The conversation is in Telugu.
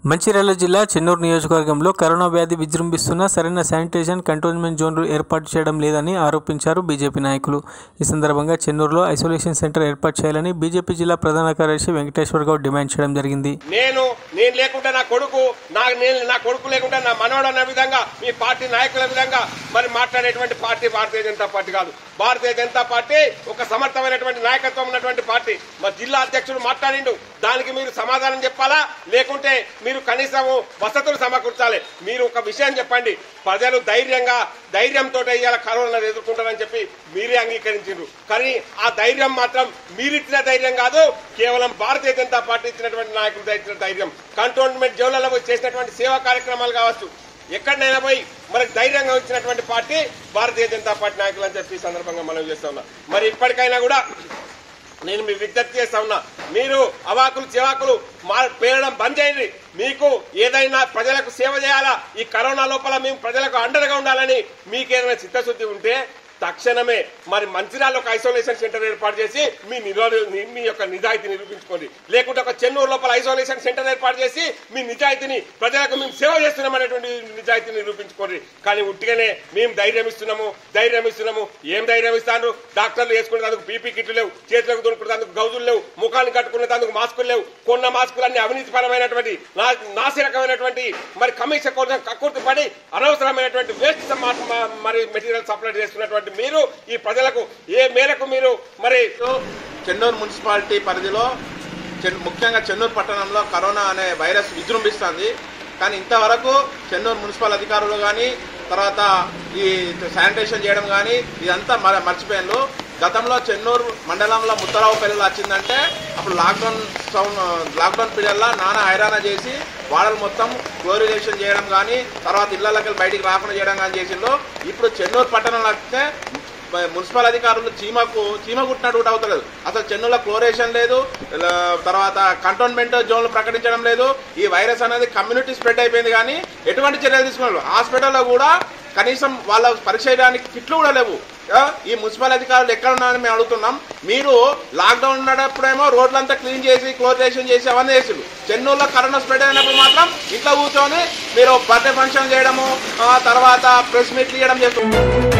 మంచిర్యాల జిల్లా చెన్నూరు నియోజకవర్గంలో కరోనా వ్యాధి విజృంభిస్తున్న సరైన శానిటేషన్ కంటోన్మెంట్ జోన్లు ఏర్పాటు చేయడం లేదని ఆరోపించారు బీజేపీ నాయకులు ఈ సందర్భంగా చెన్నూరులో ఐసోలేషన్ సెంటర్ ఏర్పాటు చేయాలని బీజేపీ జిల్లా ప్రధాన కార్యదర్శి వెంకటేశ్వర గౌడ్ డిమాండ్ చేయడం జరిగింది నేను నేను లేకుండా నా కొడుకు నా నేను నా కొడుకు లేకుండా నా మనవడు అన్న విధంగా మీ పార్టీ నాయకుల విధంగా మరి మాట్లాడేటువంటి పార్టీ భారతీయ జనతా పార్టీ కాదు భారతీయ జనతా పార్టీ ఒక సమర్థమైనటువంటి నాయకత్వం ఉన్నటువంటి పార్టీ మా జిల్లా అధ్యక్షుడు మాట్లాడిండు దానికి మీరు సమాధానం చెప్పాలా లేకుంటే మీరు కనీసం వసతులు సమకూర్చాలి మీరు ఒక విషయం చెప్పండి ప్రజలు ధైర్యంగా ధైర్యంతో ఇవాళ కరోనా ఎదుర్కొంటారని చెప్పి మీరే అంగీకరించారు కానీ ఆ ధైర్యం మాత్రం మీరిచ్చిన ధైర్యం కాదు కేవలం భారతీయ జనతా పార్టీ ఇచ్చినటువంటి నాయకులు ఇచ్చిన ధైర్యం కంటోన్మెంట్ జోన్లలో పోయి చేసినటువంటి సేవా కార్యక్రమాలు కావచ్చు ఎక్కడైనా పోయి మనకు ధైర్యంగా వచ్చినటువంటి పార్టీ భారతీయ జనతా పార్టీ నాయకులు అని చెప్పి ఈ సందర్భంగా మనం చేస్తా ఉన్నా మరి ఇప్పటికైనా కూడా నేను మీ విజ్ఞప్తి చేస్తా ఉన్నా మీరు అవాకులు చివాకులు మా పేరడం బంద్ చేయండి మీకు ఏదైనా ప్రజలకు సేవ చేయాలా ఈ కరోనా లోపల మేము ప్రజలకు అండగా ఉండాలని మీకు ఏదైనా చిత్తశుద్ధి ఉంటే తక్షణమే మరి మంచిర్యాల ఒక ఐసోలేషన్ సెంటర్ ఏర్పాటు చేసి మీ నిరో- మీ యొక్క నిజాయితీ నిరూపించుకోండి లేకుంటే ఒక చెన్నూరు లోపల ఐసోలేషన్ సెంటర్ ఏర్పాటు చేసి మీ నిజాయితీని ప్రజలకు మేము సేవ చేస్తున్నామనేటువంటి నిజాయితీని నిరూపించుకోండి కానీ ఉట్టిగానే మేము ధైర్యం ఇస్తున్నాము ధైర్యం ఇస్తున్నాము ఏం ధైర్యం ఇస్తాను డాక్టర్లు వేసుకునేందుకు పీపీ కిట్లు లేవు చేతులకు దొరుకునేందుకు గౌజులు లేవు ముఖాన్ని కట్టుకునేందుకు మాస్కులు లేవు కొన్న మాస్కులన్నీ అవినీతి పరమైనటువంటి నా- నాసిరకమైనటువంటి మరి కమిషన్ కోసం కక్కుర్తి పడి అనవసరమైనటువంటి వేస్ట్ మరి మెటీరియల్ సప్లై చేస్తున్నటువంటి మీరు ఈ ప్రజలకు ఏ మేరకు మీరు మరి చెన్నూరు మున్సిపాలిటీ పరిధిలో చెన్- ముఖ్యంగా చెన్నూరు పట్టణంలో కరోనా అనే వైరస్ విజృంభిస్తుంది కానీ ఇంతవరకు చెన్నూరు మున్సిపల్ అధికారులు కానీ తర్వాత ఈ శానిటేషన్ చేయడం కానీ ఇదంతా మ- మర్చిపోయారు గతంలో చెన్నూరు మండలంలో ముత్తరావుపల్లిలో వచ్చిందంటే అప్పుడు లాక్డౌన్ సౌండ్ లాక్డౌన్ పీరియడ్లో నానా హైరాణ చేసి వాడలు మొత్తం క్లోరినేషన్ చేయడం కానీ తర్వాత ఇళ్లకి బయటికి రాకుండా చేయడం కానీ చేసిండ్రు ఇప్పుడు చెన్నూరు పట్టణంలో వస్తే మ- మున్సిపల్ అధికారులు చీమకు చీమ కుట్టినట్టు కూడా అవుతలేదు అసలు చెన్నులో క్లోరేషన్ లేదు ఇలా తర్వాత కంటోన్మెంట్ జోన్లు ప్రకటించడం లేదు ఈ వైరస్ అనేది కమ్యూనిటీ స్ప్రెడ్ అయిపోయింది కానీ ఎటువంటి చర్యలు తీసుకున్నారు హాస్పిటల్లో కూడా కనీసం వాళ్ళ పరీక్ష చేయడానికి కిట్లు కూడా లేవు ఆ, ఈ మున్సిపల్ అధికారులు ఎక్కడ ఉన్నారని మేము అడుగుతున్నాం మీరు లాక్డౌన్ ఉన్నప్పుడేమో రోడ్లంతా క్లీన్ చేసి క్లోజేషన్ చేసి అవన్నీ చేసిండ్రు చెన్నూరులో కరోనా స్ప్రెడ్ అయినప్పుడు మాత్రం ఇంట్లో కూర్చొని మీరు బర్త్డే ఫంక్షన్ చేయడము ఆ తర్వాత ప్రెస్ మీట్లు ఇవ్వడం చేస్తున్నారు